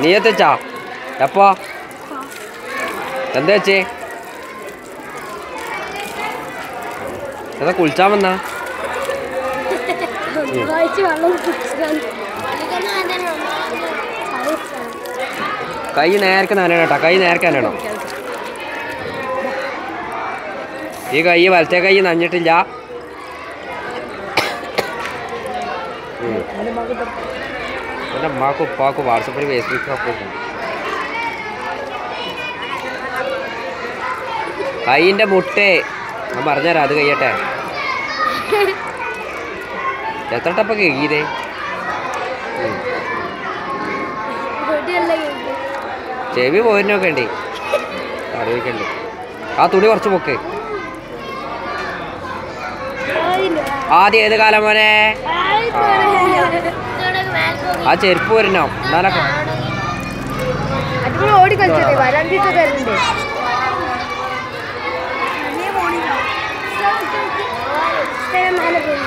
നീ എത്തിച്ചാ എപ്പോ എന്താ വെച്ചേ എന്താ കുളിച്ചാൻ വന്നാ വായിച്ച് വെള്ളം കുടിച്ചാൽ കൈ നേരക്ക് നനയണം കേട്ടോ കൈ നേരക്ക് നനയണം ഈ കൈ വലത്തെ കൈ നനഞ്ഞിട്ടില്ല ഉം. എൻ്റെ അമ്മാക്കും ഉപ്പാക്കും വാട്സപ്പിൽ ഫേസ്ബുക്കൊക്കെ ഉണ്ട് കൈയിൻ്റെ മുട്ടേ ഞാൻ പറഞ്ഞുതരാം അത് കഴിയട്ടെ എത്ര ടപ്പ കഴിയതേ ചെവി പോരിനൊക്കെ ഉണ്ട് അറിയിക്കണ്ട് ആ തുണി കുറച്ച് പൊക്ക് ആദ്യം ഏത് കാലം മോനെ ആ ചെരുപ്പ് വരണോ എന്നാലൊക്കെ അടിപൊളി ഓടി കളിച്ചത് വരാണ്ടിട്ട് തരുന്നുണ്ട് മേലെ പോയി